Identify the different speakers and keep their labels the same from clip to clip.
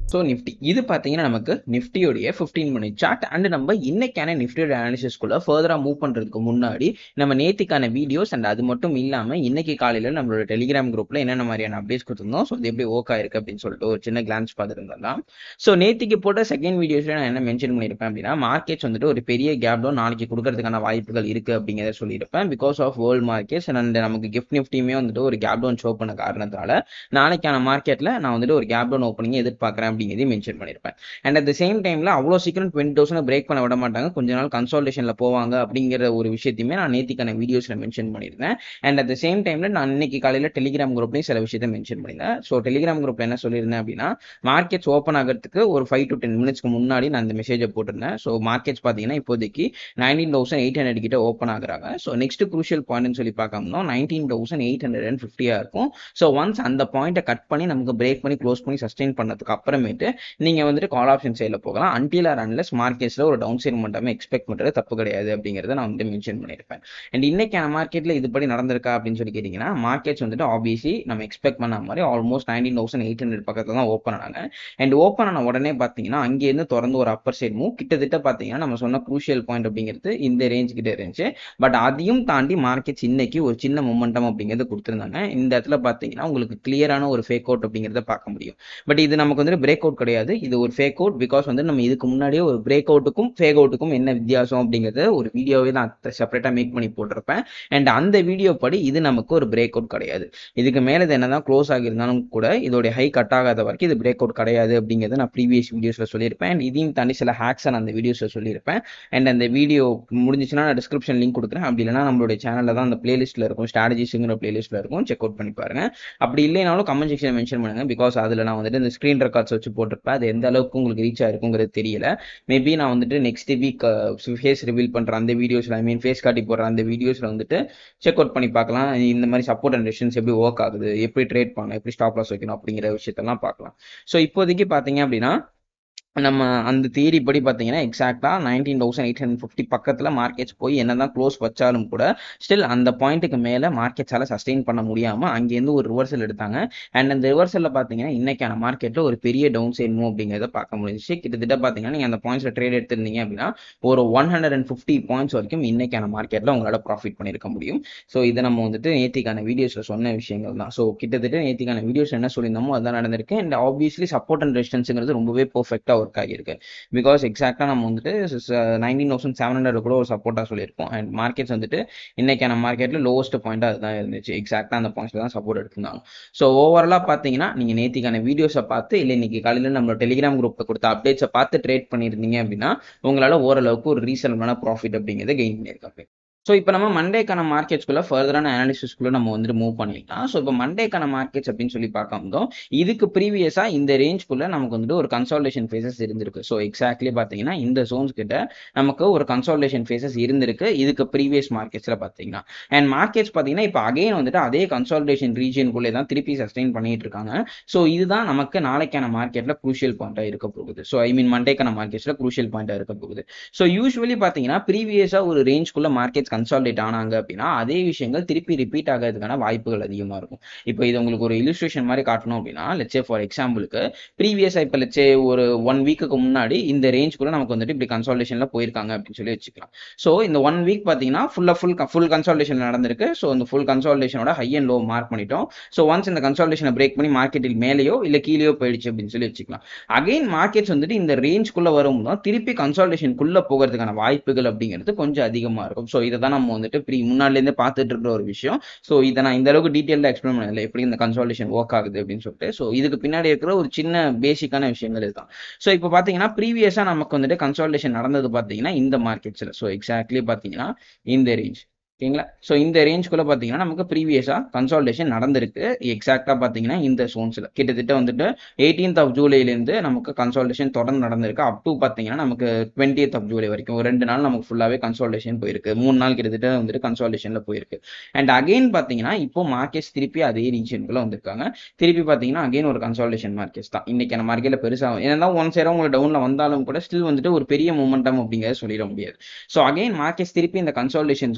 Speaker 1: so Nifty இது பார்த்தீங்கன்னா நமக்கு நிஃப்டியோடைய ஃபிஃப்டீன் மினிட் சார்ட் அண்ட் நம்ம இன்னைக்கான நிஃப்டியோட அனாலிசிஸ்குள்ள ஃபர்தராக மூவ் பண்ணுறதுக்கு முன்னாடி நம்ம நேத்திக்கான வீடியோஸ் அண்ட் அது மட்டும் இல்லாமல் இன்னைக்கு காலையில் நம்மளோட டெலிகிராம் குரூப்பில் என்னென்ன மாதிரியான அப்டேட்ஸ் கொடுத்துருந்தோம் ஸோ அது எப்படி ஒர்க் ஆயிருக்கு அப்படின்னு சொல்லிட்டு ஒரு சின்ன கிளான்ஸ் பார்த்துருந்தலாம் ஸோ நேத்திக்கு போட்ட செகண்ட் வீடியோஸில் நான் என்ன மென்ஷன் பண்ணியிருப்பேன் அப்படின்னா மார்க்கெட்ஸ் வந்துட்டு ஒரு பெரிய கேப் டவுன் நாளைக்கு கொடுக்கறதுக்கான வாய்ப்புகள் இருக்குது அப்படிங்கிறத சொல்லியிருப்பேன் because of world markets and நமக்கு கிஃப்ட் நிஃப்டியுமே வந்துட்டு ஒரு கேப் டவுன் ஷோ பண்ண காரணத்தால நாளைக்கான மார்க்கெட்டில் நான் வந்துட்டு ஒரு கேப் டவுன் ஓப்பனிங் எதிர்பார்க்குறேன் அப்படிங்கிறதையும் மென்ஷன் பண்ணியிருப்பேன் அண்ட் அட் த சேம் டைமில் அவ்வளோ சீக்கிரம் டுவெண்ட்டி தௌசண்ட் பிரேக் பண்ண விட மாட்டாங்க கொஞ்ச நாள் கன்சல்டேஷனில் போவாங்க அப்படிங்கிற ஒரு விஷயத்தையுமே நான் நேத்திக்கான வீடியோஸில் மென்ஷன் பண்ணியிருந்தேன் அண்ட் அட் த சேம் டைமில் நான் இன்னைக்கு காலையில் டெலிகிராம் குரூப்லையும் சில விஷயத்தை மென்ஷன் பண்ணியிருந்தேன் ஸோ டெலிகிராம் குரூப்பில் என்ன சொல்லியிருந்தேன் அப்படின்னா மார்க்கெட்ஸ் ஓப்பன் ஆகிறதுக்கு ஒரு ஃபைவ் டு டென் மினிட்ஸ்க்கு முன்னாடி நான் இந்த மெசேஜை போட்டிருந்தேன் ஸோ மார்க்கெட்ஸ் பார்த்தீங்கன்னா இப்போதைக்கு நைன்டீன் தௌசண்ட் எயிட் ஹண்ட்ரட் கிட்ட ஓப்பன் ஆகுறாங்க ஸோ நெக்ஸ்ட் குரூஷியல் பாயிண்ட்னு சொல்லி பார்க்கணும்னா nineteen thousand eight hundred and ஃபிஃப்டியாக இருக்கும் ஸோ ஒன்ஸ் அந்த பாயிண்ட்டை கட் பண்ணி நமக்கு பிரேக் பண்ணி க்ளோஸ் பண்ணி சஸ்டெயின் பண்ணதுக்கு அப்புறமேட்டு நீங்கள் வந்துட்டு கால் ஆப்ஷன் சைடில் போகலாம் அன்டில் ஆர் அன்லெஸ் மார்க்கெட்ஸில் ஒரு டவுன் சைட் மட்டுமே எக்ஸ்பெக்ட் பண்ணுறது தப்பு கிடையாது அப்படிங்கிறத நான் வந்து மென்ஷன் பண்ணியிருப்பேன் அண்ட் இன்னைக்கான மார்க்கெட்டில் இதுபடி நடந்திருக்கா அப்படின்னு சொல்லி கேட்டிங்கன்னா மார்க்கெட்ஸ் வந்துட்டு ஆப்வியஸ்லி நம்ம எக்ஸ்பெக்ட் பண்ண மாதிரி almost nineteen thousand eight hundred பக்கத்தில் தான் ஓப்பன் ஆனாங்க அண்ட் ஓப்பன் ஆன உடனே பார்த்தீங்கன்னா அங்கேருந்து திறந்து ஒரு அப்பர் சைட் மூவ் கிட்டத்தட்ட பார்த்தீங்கன்னா நம்ம சொன்ன குரூஷியல் பாயிண்ட் அப்படிங்கிறது இந்த ரேஞ்ச் கிட்ட இருந்துச்சு பட் அதையும் தாண்டி மார்க்கெட்ஸ் இன்னைக்கு ஒரு சின்ன மொமெண்டம் அப்படிங்கிறது கொடுத்துருந்தாங்க இந்த இடத்துல பார்த்தீங்கன்னா உங்களுக்கு கிளியரான ஒரு ஃபேக் அவுட் அப்படிங்கிறத பார்க்க முடியும் பட் இது நமக்கு வந்து பிரேக் அவுட் கிடையாது இது ஒரு ஃபேக் அவுட் பிகாஸ் வந்து நம்ம இதுக்கு முன்னாடியே ஒரு பிரேக் அவுட்டுக்கும் ஃபேக் அவுட்டுக்கும் என்ன வித்தியாசம் அப்படிங்கிறது ஒரு வீடியோவே நான் செப்பரேட்டாக மேக் பண்ணி போட்டிருப்பேன் அண்ட் அந்த வீடியோ படி இது நமக்கு ஒரு பிரேக் அவுட் கிடையாது இதுக்கு மேலே இது என்னதான் க்ளோஸ் ஆகியிருந்தாலும் கூட இதோடைய ஹை கட் ஆகாத வரைக்கும் இது பிரேக் அவுட் கிடையாது அப்படிங்கிறத நான் ப்ரீவியஸ் வீடியோஸில் சொல்லியிருப்பேன் அண்ட் இதையும் தாண்டி சில ஹேக்ஸ் நான் அந்த வீடியோஸில் சொல்லியிருப்பேன் அண்ட் அந்த வீடியோ முடிஞ்சிச்சுன்னா நான் டிஸ்கிரிப்ஷன் லிங்க் கொடுக்குறேன் அப்படி இல்லைனா நம்மளுடைய சேனலில் தான் அந்த பிளேலிஸ்ட்டில் இருக்கும் ஸ்ட்ராட்டஜிஸுங்கிற பிளேலிஸ்ட்டில் இருக்கும் செக் அவுட் பண்ணி பாருங்க அப்படி இல்லைனாலும் கமெண்ட் செக்ஷன் மென்ஷன் பண்ணுங்க பிகாஸ் அதில் நான் வந்துட்டு இந்த ஸ்க்ரீன் ரெக்கார்ட்ஸ் வச்சு போட்டிருப்பேன் அது எந்த அளவுக்கு உங்களுக்கு ரீச் ஆயிருக்குங்கிறது தெரியல மேபி நான் வந்துட்டு நெக்ஸ்ட் வீக் ஃபேஸ் ரிவீல் பண்ணுற அந்த வீடியோஸில் ஐ மீன் ஃபேஸ் காட்டி போடுற அந்த வீடியோஸில் வந்துட்டு செக் அவுட் பண்ணி பார்க்கலாம் இந்த மாதிரி சப்போர்ட் அண்ட் ரெஷன்ஸ் எப்படி ஒர்க் ஆகுது எப்படி ட்ரேட் பண்ணணும் எப்படி ஸ்டாப் லாஸ் வைக்கணும் அப்படிங்கிற விஷயத்தெல்லாம் பார்க்கலாம் ஸோ இப்போதைக்கு பார்த்தீங்க அப்படின்னா நம்ம அந்த தியரி படி பார்த்தீங்கன்னா எக்ஸாக்டாக nineteen thousand eight hundred fifty பக்கத்தில் மார்க்கெட்ஸ் போய் என்ன தான் க்ளோஸ் வச்சாலும் கூட ஸ்டில் அந்த பாயிண்ட்டுக்கு மேலே மார்க்கெட்ஸால் சஸ்டெயின் பண்ண முடியாமல் அங்கேருந்து ஒரு ரிவர்சல் எடுத்தாங்க அண்ட் அந்த ரிவர்சலில் பார்த்தீங்கன்னா இன்னைக்கான மார்க்கெட்டில் ஒரு பெரிய டவுன் சைட் மூவ் அப்படிங்கிறத பார்க்க முடிஞ்சிச்சு கிட்டத்தட்ட பார்த்தீங்கன்னா நீங்கள் அந்த பாயிண்ட்ஸில் ட்ரேட் எடுத்திருந்தீங்க அப்படின்னா ஒரு one hundred and fifty points வரைக்கும் இன்னைக்கான மார்க்கெட்டில் உங்களால் ப்ராஃபிட் பண்ணியிருக்க முடியும் ஸோ இதை நம்ம வந்துட்டு நேத்திக்கான வீடியோஸில் சொன்ன விஷயங்கள் தான் ஸோ கிட்டத்தட்ட நேத்திக்கான வீடியோஸ் என்ன சொல்லியிருந்தோமோ அதான் நடந்திருக்கு அண்ட் ஆப்வியஸ்லி சப்போர்ட் அண்ட் ரெசிஸ்டன்ஸுங்கிறது ரொம்பவே பர்ஃபெக்டாக ஒர்க் ஆகியிருக்கு பிகாஸ் எக்ஸாக்டாக நம்ம வந்துட்டு நைன்டீன் தௌசண்ட் செவன் ஹண்ட்ரட் கூட ஒரு சப்போர்ட்டாக சொல்லியிருக்கோம் அண்ட் மார்க்கெட்ஸ் வந்துட்டு இன்னைக்கான மார்க்கெட்டில் லோவஸ்ட் பாயிண்டாக அதுதான் இருந்துச்சு எக்ஸாக்டாக அந்த பாயிண்ட்ஸில் தான் சப்போர்ட் எடுத்திருந்தாங்க ஸோ ஓவராலாக பார்த்தீங்கன்னா நீங்கள் நேத்திக்கான வீடியோஸை பார்த்து இல்லை இன்னைக்கு காலையில் நம்ம டெலிகிராம் குரூப்பில் கொடுத்த அப்டேட்ஸை பார்த்து ட்ரேட் பண்ணியிருந்தீங்க அப்படின்னா உங்களால் ஓரளவுக்கு ஒரு ரீசனபிளான ப்ராஃபிட் அப்படிங்கிறத கெயின் பண்ணியிருக்காங்க ஸோ இப்போ நம்ம மண்டேக்கான மார்க்கெட்ஸ்குள்ள ஃபர்தரான அனாலிசிஸ்குள்ள நம்ம வந்துட்டு மூவ் பண்ணிடலாம் ஸோ இப்போ மண்டேக்கான மார்க்கெட்ஸ் அப்படின்னு சொல்லி பார்க்கும்போது இதுக்கு ப்ரீவியஸாக இந்த ரேஞ்ச்குள்ள நமக்கு வந்துட்டு ஒரு கன்சால்டேஷன் ஃபேஸஸ் இருந்திருக்கு ஸோ எக்ஸாக்ட்லி பார்த்தீங்கன்னா இந்த ஜோன்ஸ் கிட்ட நமக்கு ஒரு கன்சால்டேஷன் ஃபேஸஸ் இருந்திருக்கு இதுக்கு ப்ரீவியஸ் மார்க்கெட்ஸில் பார்த்தீங்கன்னா அண்ட் மார்க்கெட்ஸ் பார்த்தீங்கன்னா இப்போ அகைன் வந்துட்டு அதே கன்சால்டேஷன் ரீஜியனுக்குள்ளே தான் திருப்பி சஸ்டெயின் பண்ணிட்டு இருக்காங்க ஸோ இதுதான் நமக்கு நாளைக்கான மார்க்கெட்டில் குரூஷியல் பாயிண்டாக இருக்க போகுது ஸோ ஐ மீன் மண்டேக்கான மார்க்கெட்ஸில் குரூஷியல் பாயிண்டாக இருக்க போகுது ஸோ யூஸ்வலி பார்த்தீங்கன்னா ப்ரீவியஸாக ஒரு ரேஞ்ச்குள்ள மார்க்கெட்ஸ் கன்சால்டேட் ஆனாங்க அப்படின்னா அதே விஷயங்கள் திருப்பி ரிப்பீட் ஆகிறதுக்கான வாய்ப்புகள் அதிகமாக இருக்கும் இப்போ இது உங்களுக்கு ஒரு இலிஸ்ட்ரேஷன் மாதிரி காட்டணும் அப்படின்னா லெட்ஸே ஃபார் எக்ஸாம்பிளுக்கு ப்ரீவியஸாக இப்போ லெட்ஸே ஒரு ஒன் வீக்குக்கு முன்னாடி இந்த ரேஞ்ச்குள்ள நமக்கு வந்துட்டு இப்படி கன்சால்டேஷனில் போயிருக்காங்க அப்படின்னு சொல்லி வச்சுக்கலாம் ஸோ இந்த ஒன் வீக் பார்த்தீங்கன்னா ஃபுல்லாக ஃபுல் ஃபுல் கன்சால்டேஷன் நடந்திருக்கு ஸோ இந்த ஃபுல் கன்சால்டேஷனோட ஹை அண்ட் லோ மார்க் பண்ணிட்டோம் ஸோ ஒன்ஸ் இந்த கன்சால்டேஷனை பிரேக் பண்ணி மார்க்கெட்டில் மேலேயோ இல்லை கீழேயோ போயிடுச்சு அப்படின்னு சொல்லி வச்சுக்கலாம் அகைன் மார்க்கெட்ஸ் வந்துட்டு இந்த ரேஞ்ச்குள்ளே வரும்போது திருப்பி கன்சால்டேஷனுக்குள்ளே போகிறதுக்கான வாய்ப்புகள் அப்படிங்கிறது கொஞ்சம் அதிகமாக இருக்கும் ஸோ இதை தான் நம்ம வந்துட்டு ப்ரீ முன்னாடிலேருந்தே பார்த்துட்டு இருக்கிற ஒரு விஷயம் ஸோ இதை நான் இந்த அளவுக்கு டீட்டெயிலாக எக்ஸ்பிளைன் பண்ணல எப்படி இந்த கன்சால்டேஷன் ஒர்க் ஆகுது அப்படின்னு சொல்லிட்டு ஸோ இதுக்கு பின்னாடி இருக்கிற ஒரு சின்ன பேசிக்கான விஷயங்கள் இதுதான் ஸோ இப்போ பார்த்தீங்கன்னா ப்ரீவியஸாக நமக்கு வந்துட்டு கன்சால்டேஷன் நடந்தது பார்த்தீங்கன்னா இந்த மார்க்கெட்ஸில் ஸோ எக்ஸாக்ட்லி பார்த்தீங்கன்னா இந்த ரேஞ்ச் ஓகேங்களா ஸோ இந்த ரேஞ்ச்குள்ளே பார்த்தீங்கன்னா நமக்கு ப்ரீவியஸாக கன்சால்டேஷன் நடந்திருக்கு எக்ஸாக்டாக பார்த்தீங்கன்னா இந்த சோன்ஸில் கிட்டத்தட்ட வந்துட்டு எயிட்டீன்த் ஆஃப் ஜூலைலேருந்து நமக்கு கன்சால்டேஷன் தொடர்ந்து நடந்திருக்கு அப் டு பார்த்தீங்கன்னா நமக்கு டுவெண்ட்டியத் ஆஃப் ஜூலை வரைக்கும் ஒரு ரெண்டு நாள் நமக்கு ஃபுல்லாகவே கன்சால்டேஷன் போயிருக்கு மூணு நாள் கிட்டத்தட்ட வந்துட்டு கன்சால்டேஷனில் போயிருக்கு அண்ட் அகைன் பார்த்தீங்கன்னா இப்போ மார்க்கெட்ஸ் திருப்பி அதே ரீஜனுக்குள்ளே வந்திருக்காங்க திருப்பி பார்த்தீங்கன்னா அகைன் ஒரு கன்சால்டேஷன் மார்க்கெட்ஸ் தான் இன்னைக்கான மார்க்கெட்டில் பெருசாக ஏன்னா ஒன் சைடாக உங்களுக்கு டவுனில் வந்தாலும் கூட ஸ்டில் வந்துட்டு ஒரு பெரிய மூமெண்டம் அப்படிங்கிறத சொல்லிட முடியாது ஸோ அகைன் மார்க்கெட்ஸ் திருப்பி இந்த கன்சால்டேஷன் ஜோன்ஸ்குள்ளே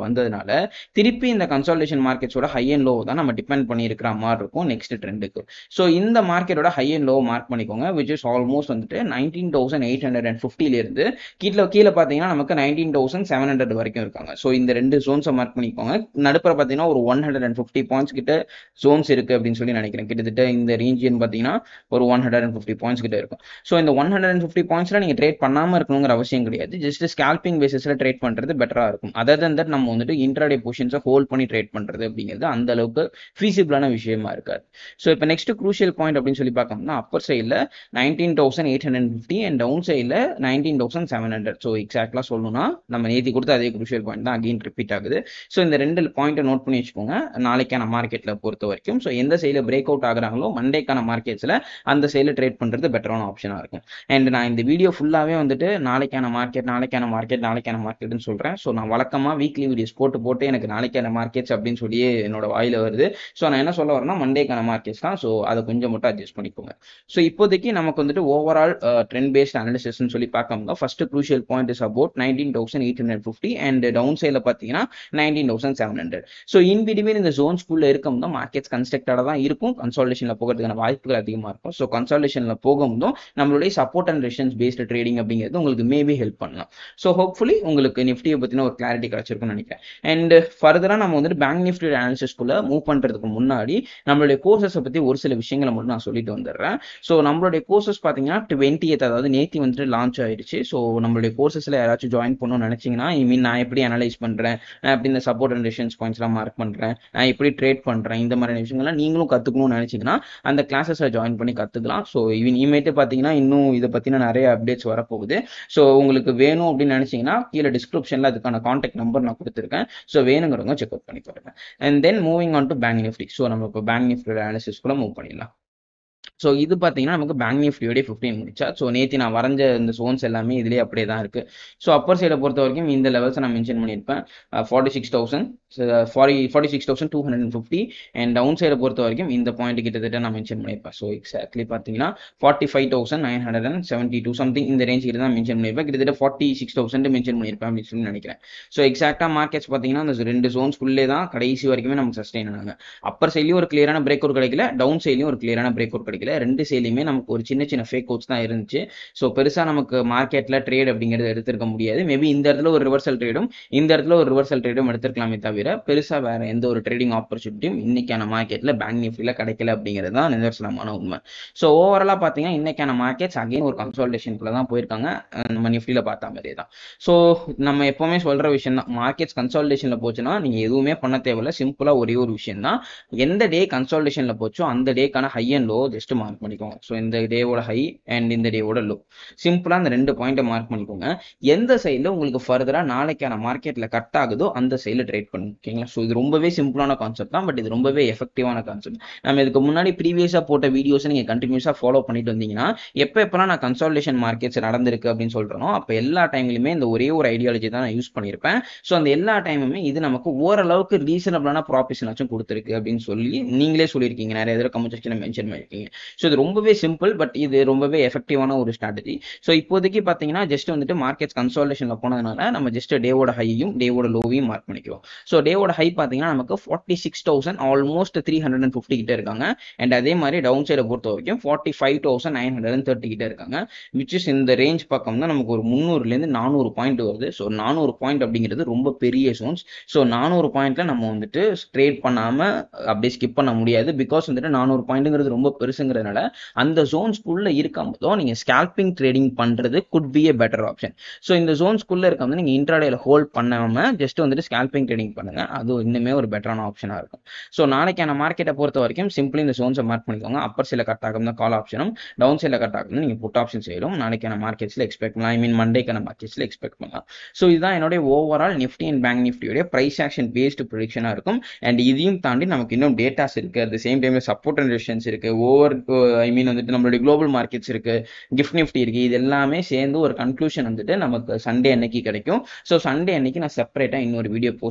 Speaker 1: வந்ததுனால திருப்பி இந்த கன்சால்டேஷன் மார்க்கெட்ஸோட ஹை அண்ட் லோ தான் நம்ம டிபெண்ட் பண்ணி இருக்கிற மாதிரி இருக்கும் நெக்ஸ்ட் ட்ரெண்டுக்கு ஸோ இந்த மார்க்கெட்டோட ஹை அண்ட் லோ மார்க் பண்ணிக்கோங்க விச் இஸ் ஆல்மோஸ்ட் வந்துட்டு nineteen thousand eight hundred and ஃபிஃப்டிலேருந்து கீழே கீழே பார்த்தீங்கன்னா நமக்கு நைன்டீன் தௌசண்ட் செவன் ஹண்ட்ரட் வரைக்கும் இருக்காங்க ஸோ இந்த ரெண்டு ஜோன்ஸை மார்க் பண்ணிக்கோங்க நடுப்புற பார்த்தீங்கன்னா ஒரு one hundred and fifty points கிட்ட ஜோன்ஸ் இருக்கு அப்படின்னு சொல்லி நினைக்கிறேன் கிட்டத்தட்ட இந்த ரீஜியன் பார்த்தீங்கன்னா ஒரு one hundred and fifty points கிட்ட இருக்கும் ஸோ இந்த ஒன் ஹண்ட்ரட் அண்ட் ஃபிஃப்டி பாயிண்ட்ஸ்ல நீங்கள் ட்ரேட் பண்ணாமல் இருக்கணுங்கிற அவசியம் கிடையாது ஜஸ்ட் ஸ்கேல்பிங் பேசிஸில் ட்ரேட் பண்ணுறது பெட்டராக இருக்கும் அதர் தன் தட் நம்ம வந்துட்டு இன்ட்ராடே பொசிஷன்ஸை ஹோல்ட் பண்ணி ட்ரேட் பண்ணுறது அப்படிங்கிறது அந்த அளவுக்கு ஃபீசிபிளான விஷயமா இருக்காது ஸோ இப்போ நெக்ஸ்ட் க்ரூஷியல் பாயிண்ட் அப்படின்னு சொல்லி பார்க்கணும்னா அப்பர் சைடில் nineteen thousand eight hundred fifty and down சைடில் nineteen thousand seven hundred so எக்ஸாக்டாக சொல்லணும்னா நம்ம நேத்தி கொடுத்த அதே க்ரூஷியல் பாயிண்ட் தான் அகைன் ரிப்பீட் ஆகுது ஸோ இந்த ரெண்டு பாயிண்ட்டை நோட் பண்ணி வச்சுக்கோங்க நாளைக்கான மார்க்கெட்டில் பொறுத்த வரைக்கும் ஸோ எந்த சைடில் பிரேக் அவுட் ஆகுறாங்களோ மண்டேக்கான மார்க்கெட்ஸில் அந்த சைடில் ட்ரேட் பண்ணுறது பெட்டரான ஆப்ஷனாக இருக்கும் அண்ட் நான் இந்த வீடியோ ஃபுல்லாகவே வந்துட்டு நாளைக்கான மார்க்கெட் நாளைக்கான மார்க்கெட் நாளைக்கான மார்க்கெட்னு சொல்கிறேன் ஸோ நான் வழக்கமாக வீக்லி வீடியோஸ் போட்டு போட்டு எனக்கு நாளைக்கான மார்க்கெட்ஸ் அப்படின்னு சொல்லி என்னோட வாயில் வருது ஸோ நான் என்ன சொல்ல வரேன்னா மண்டேக்கான மார்க்கெட்ஸ் தான் ஸோ அதை கொஞ்சம் மட்டும் அட்ஜஸ்ட் பண்ணிக்கோங்க ஸோ இப்போதைக்கு நமக்கு வந்துட்டு ஓவரால் ட்ரெண்ட் பேஸ்ட் அனாலிசிஸ்னு சொல்லி பார்க்கணும் first crucial point is about nineteen thousand eight hundred fifty and down சைடில் பார்த்தீங்கன்னா nineteen thousand seven hundred so in between இந்த ஜோன்ஸ்குள்ளே இருக்கும் தான் மார்க்கெட்ஸ் கன்ஸ்ட்ரக்டடாக தான் இருக்கும் கன்சால்டேஷனில் போகிறதுக்கான வாய்ப்புகள் அதிகமாக இருக்கும் ஸோ கன்சால்டேஷனில் போகும்போதும் நம்மளுடைய support and resistance based trading அப்படிங்கிறது உங்களுக்கு மேபி ஹெல்ப் பண்ணலாம் ஸோ ஹோப்ஃபுல்லி உங்களுக்கு நிஃப்டியை பற்றின ஒரு கிளாரிட்டி கிடச்சிருக்கும்னு நினைக்கிறேன் அண்ட் ஃபர்தராக நம்ம வந்துட்டு பேங்க் நிஃப்டி அனாலிசிஸ்குள்ளே மூவ் பண்ணுறதுக்கு முன்னாடி நம்மளுடைய கோர்சஸை பற்றி ஒரு சில விஷயங்களை மட்டும் நான் சொல்லிட்டு வந்துடுறேன் ஸோ நம்மளுடைய கோர்சஸ் பார்த்தீங்கன்னா டுவெண்ட்டி அதாவது நேத்தி வந்துட்டு லான்ச் ஆயிடுச்சு ஸோ நம்மளுடைய கோர்சஸில் யாராச்சும் ஜாயின் பண்ணணும்னு நினச்சிங்கன்னா ஐ மீன் நான் எப்படி அனலைஸ் பண்ணுறேன் நான் எப்படி இந்த சப்போர்ட் அண்ட் ரெஷன்ஸ் பாயிண்ட்ஸ்லாம் மார்க் பண்ணுறேன் நான் எப்படி ட்ரேட் பண்ணுறேன் இந்த மாதிரியான விஷயங்கள்லாம் நீங்களும் கற்றுக்கணும்னு நினச்சிங்கன்னா அந்த கிளாஸஸில் ஜாயின் பண்ணி கற்றுக்கலாம் ஸோ இவன் இனிமேட்டு பார்த்தீங்கன்னா இன்னும் இதை பற்றின நிறைய அப்டேட்ஸ் வரப்போகுது ஸோ உங்களுக்கு வேணும் அப்படின்னு நினச்சிங்கன்னா கீழே டிஸ்கிரிப்ஷனில் அதுக்கான காண்டாக்ட் நம்பர் நான் கொடுத்துருக்கேன் ஸோ வேணுங்கிறவங்க செக் அவுட் பண்ணி பாருங்க and then moving on to bank Nifty so நம்ம இப்போ பேங்க் நிஃப்டி அனாலிசிஸ்குள்ளே மூவ் பண்ணிடலாம் ஸோ இது பார்த்தீங்கன்னா நமக்கு பேங்க் நிஃப்டியோடய ஃபிஃப்டின் முடிச்சா ஸோ நேற்று நான் வரைஞ்ச இந்த சோன்ஸ் எல்லாமே இதுலேயே அப்படியே தான் இருக்குது ஸோ அப்பர் சைடை பொறுத்த வரைக்கும் இந்த லெவல்ஸை நான் மென்ஷன் பண்ணியிருப்பேன் forty six thousand forty forty six thousand two hundred fifty and down சைடை பொறுத்த வரைக்கும் இந்த பாயிண்ட் கிட்டத்தட்ட நான் மென்ஷன் பண்ணியிருப்பேன் ஸோ எக்ஸாக்ட்லி பார்த்தீங்கன்னா forty five thousand nine hundred and seventy two something இந்த ரேஞ்ச் கிட்ட தான் மென்ஷன் பண்ணியிருப்பேன் கிட்டத்தட்ட ஃபார்ட்டி சிக்ஸ் தௌசண்ட் மென்ஷன் பண்ணியிருப்பேன் அப்படின்னு சொல்லி நினைக்கிறேன் ஸோ எக்ஸாக்டாக மார்க்கெட்ஸ் பார்த்தீங்கன்னா அந்த ரெண்டு ஜோன்ஸ்குள்ளே தான் கடைசி வரைக்குமே நமக்கு சஸ்டெயின் ஆனாங்க அப்பர் சைட்லையும் ஒரு கிளியரான பிரேக் அவுட் கிடைக்கல டவுன் சைட்லையும் ஒரு கிளியரான பிரேக் அவுட் கிடைக்கல ரெண்டு சைட்லையுமே நமக்கு ஒரு சின்ன சின்ன ஃபேக் அவுட்ஸ் தான் இருந்துச்சு ஸோ பெருசாக நமக்கு மார்க்கெட்டில் ட்ரேட் அப்படிங்கிறது எடுத்திருக்க முடியாது மேபி இந்த இடத்துல ஒரு ரிவர்சல் ட்ரேடும் இந்த இடத்துல ஒரு ரிவர்சல் ட்ரேடும் எடுத்திருக்கலாமே தவிர பெருசாக வேற எந்த ஒரு ட்ரேடிங் ஆப்பர்ச்சுனிட்டியும் இன்னைக்கான மார்க்கெட்டில் பேங்க் நிஃப்டியில் கிடைக்கல அப்படிங்கிறது தான் நிதர்சனமான உண்மை ஸோ ஓவராலாக பார்த்தீங்கன்னா இன்னைக்கான மார்க்கெட்ஸ் அகைன் ஒரு கன்சால்டேஷனுக்குள்ள தான் போயிருக்காங்க நம்ம நிஃப்டியில் பார்த்த மாதிரியே தான் ஸோ நம்ம எப்போவுமே சொல்கிற விஷயம் தான் மார்க்கெட்ஸ் கன்சால்டேஷனில் போச்சுன்னா நீங்கள் எதுவுமே பண்ண தேவையில்ல சிம்பிளாக ஒரே ஒரு விஷயம் தான் எந்த டே கன்சால்டேஷனில் போச்சோ அந்த டேக்கான high and low just mark பண்ணிக்கோங்க ஸோ இந்த டேவோட ஹை அண்ட் இந்த டேவோட லோ சிம்பிளாக அந்த ரெண்டு பாயிண்ட்டை மார்க் பண்ணிக்கோங்க எந்த சைடில் உங்களுக்கு ஃபர்தராக நாளைக்கான மார்க்கெட்டில் கட் ஆகுதோ அந்த சைடில் ட்ரேட் பண்ணுங்க ஓகேங்களா ஸோ இது ரொம்பவே சிம்பிளான கான்செப்ட் தான் பட் இது ரொம்பவே எஃபெக்டிவான கான்செப்ட் நம்ம இதுக்கு முன்னாடி ப்ரீவியஸாக போட்ட வீடியோஸை நீங்கள் கண்டினியூஸாக ஃபாலோ பண்ணிட்டு வந்தீங்கன்னா எப்போ எப்போலாம் நான் கன்சால்டேஷன் மார்க்கெட்ஸ் நடந்திருக்கு அப்படின்னு சொல்கிறனோ அப்போ எல்லா டைம்லையுமே இந்த ஒரே ஒரு ஐடியாலஜி தான் நான் யூஸ் பண்ணியிருப்பேன் ஸோ அந்த எல்லா டைமுமே இது நமக்கு ஓரளவுக்கு ரீசனபிளான ப்ராஃபிஷனாச்சும் கொடுத்துருக்கு அப்படின்னு சொல்லி நீங்களே சொல்லியிருக்கீங்க நிறைய இதில் கமெண்ட் செக்ஷனில் மென்ஷன் பண்ணியிருக்கீங்க ஸோ இது ரொம்பவே சிம்பிள் பட் இது ரொம்பவே எஃபெக்டிவான ஒரு ஸ்ட்ராட்டஜி ஸோ இப்போதைக்கு பார்த்தீங்கன்னா ஜஸ்ட் வந்துட்டு மார்க்கெட்ஸ் கன்சால்டேஷனில் போனதுனால நம்ம ஜஸ்ட் டேவோட ஹையும் டேவோட லோவையும் மார்க் பண்ணிக்கிறோம் ஸோ டேவோட ஹை பார்த்தீங்கன்னா நமக்கு forty six thousand almost three hundred and fifty கிட்ட இருக்காங்க அண்ட் அதே மாதிரி டவுன் சைடை பொறுத்த வரைக்கும் forty five thousand nine hundred and thirty கிட்ட இருக்காங்க விச் இஸ் இந்த ரேஞ்ச் பக்கம் தான் நமக்கு ஒரு முந்நூறுலேருந்து நானூறு பாயிண்ட் வருது ஸோ நானூறு பாயிண்ட் அப்படிங்கிறது ரொம்ப பெரிய சோன்ஸ் ஸோ நானூறு பாயிண்ட்ல நம்ம வந்துட்டு ட்ரேட் பண்ணாமல் அப்படியே ஸ்கிப் பண்ண முடியாது பிகாஸ் வந்துட்டு நானூறு பாயிண்ட்டுங்கிறது ரொம்ப பெருசுங்கிறதுனால அந்த ஜோன்ஸ்குள்ள இருக்கும்போதோ நீங்க ஸ்கேல்பிங் ட்ரேடிங் பண்றது good be a better option so இந்த ஜோன்ஸ்குள்ள இருக்கும்போது நீங்க இன்ட்ராடேல ஹோல்ட் பண்ணாம ஜஸ்ட் வந்துட்டு ஸ்கேல்பிங் ட்ரேடிங் பண்ணுங்க அது இன்னுமே ஒரு பெட்டரான ஆப்ஷனா இருக்கும் ஸோ நாளைக்கான மார்க்கெட்டை பொறுத்த வரைக்கும் சிம்பிளி இந்த ஜோன்ஸை மார்க் பண்ணிக்கோங்க அப்பர் சைடில் கட் ஆகும் தான் கால் ஆப்ஷனும் டவுன் சைடில் கட் ஆகும் நீங்க புட் ஆப்ஷன் செய்யணும் நாளைக்கான மார்க்கெட்ஸ்ல எக்ஸ்பெக்ட் பண்ணலாம் ஐ மீன் மண்டேக்கான மார்க்கெட்ஸ்ல எக்ஸ்பெக்ட் பண்ணலாம் ஸோ இதுதான் என்னுடைய ஓவரால் நிஃப்டி அண்ட் பேங்க் நிஃப்டியோட பிரைஸ் ஆக்ஷன் பேஸ்டு ப்ரொடிக்ஷனாக இருக்கும் அண்ட் இதையும் தாண்டி நமக்கு இன்னும் டேட்டாஸ் இருக்கு அட் சேம் டைம்ல சப்போர்ட் அண்ட் ரெசிஸ்டன்ஸ் இருக்கு ஓவர் ஐ மீன் வந்துட்டு நம்மளுடைய குளோபல் மார்க்கெட்ஸ் இருக்கு கிஃப்ட் நிஃப்டி இருக்கு இது எல்லாமே சேர்ந்து ஒரு கன்க்ளூஷன் வந்துட்டு நமக்கு சண்டே அன்னைக்கு கிடைக்கும் ஸோ சண்டே அன்னைக்கு நான் செப்பரேட்டாக இன்னொரு வீடியோ போஸ்ட் பண்றேன்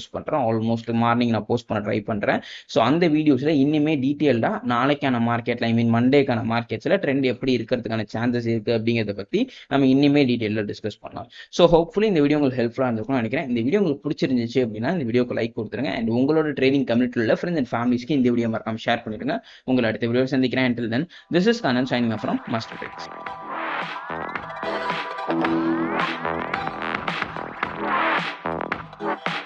Speaker 1: ஆல்மோஸ்ட் மார்னிங் நான் போஸ்ட் பண்ண ட்ரை பண்ணுறேன் ஸோ அந்த வீடியோஸில் இன்னுமே டீட்டெயில்டாக நாளைக்கான மார்க்கெட்டில் ஐ மீன் மண்டேக்கான மார்க்கெட்ஸில் ட்ரெண்ட் எப்படி இருக்கிறதுக்கான சான்சஸ் இருக்குது அப்படிங்கிறத பற்றி நம்ம இன்னுமே டீட்டெயிலில் டிஸ்கஸ் பண்ணலாம் ஸோ ஹோப்ஃபுல்லி இந்த வீடியோ உங்களுக்கு ஹெல்ப்ஃபுல்லாக இருந்திருக்கும்னு நினைக்கிறேன் இந்த வீடியோ உங்களுக்கு பிடிச்சிருந்துச்சு அப்படின்னா இந்த வீடியோக்கு லைக் கொடுத்துருங்க அண்ட் உங்களோட ட்ரேடிங் கம்யூனிட்டியில் உள்ள ஃப்ரெண்ட்ஸ் அண்ட் ஃபேமிலிஸ்க்கு இந்த வீடியோ மறக்காம ஷேர் பண்ணிடுங்க உங்களை அடுத்த வீடியோ சந்திக்கிறேன் until then this is Kannan signing from master tricks